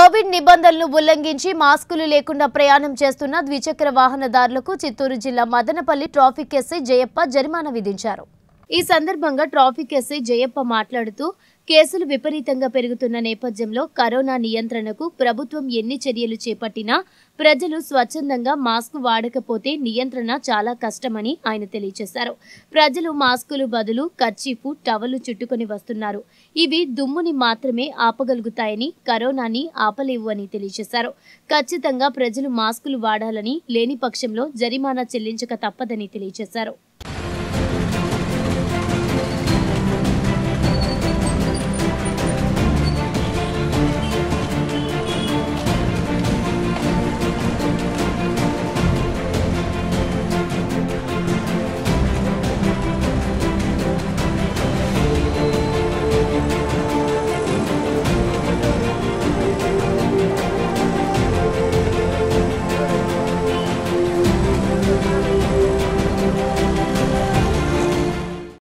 Covid నిబంధనలను ఉల్లంఘించి మాస్కులు లేకుండా ప్రయాణం చేస్తున్న ద్విచక్ర వాహనదారులకు చిత్తూరు జిల్లా మదనపల్లి ట్రాఫిక్ ఎస్ఐ జయప్ప జరిమానా విధించారు ఈ సందర్భంగా ట్రాఫిక్ ఎస్ఐ జయప్ప మాట్లాడుతూ కేసులు విపరీతంగా పెరుగుతున్న నేపథ్యంలో కరోనా నియంత్రణకు ప్రభుత్వం ఎన్ని చర్యలు చేపట్టినా ప్రజలు స్వచ్ఛందంగా మాస్క్ వాడకపోతే నియంత్రణ చాలా కష్టమని ఆయన తెలియజేశారు ప్రజలు మాస్కులు బదులు కర్చీఫ్ టవలు చుట్టుకొని వస్తున్నారు ఇవి దుమ్ముని మాత్రమే ఆపగలుగుతాయని కరోనాని ఆపలేవు అని తెలియజేశారు ఖచ్చితంగా ప్రజలు మాస్కులు వాడాలని లేని పక్షంలో జరిమానా చెల్లించక తప్పదని తెలియజేశారు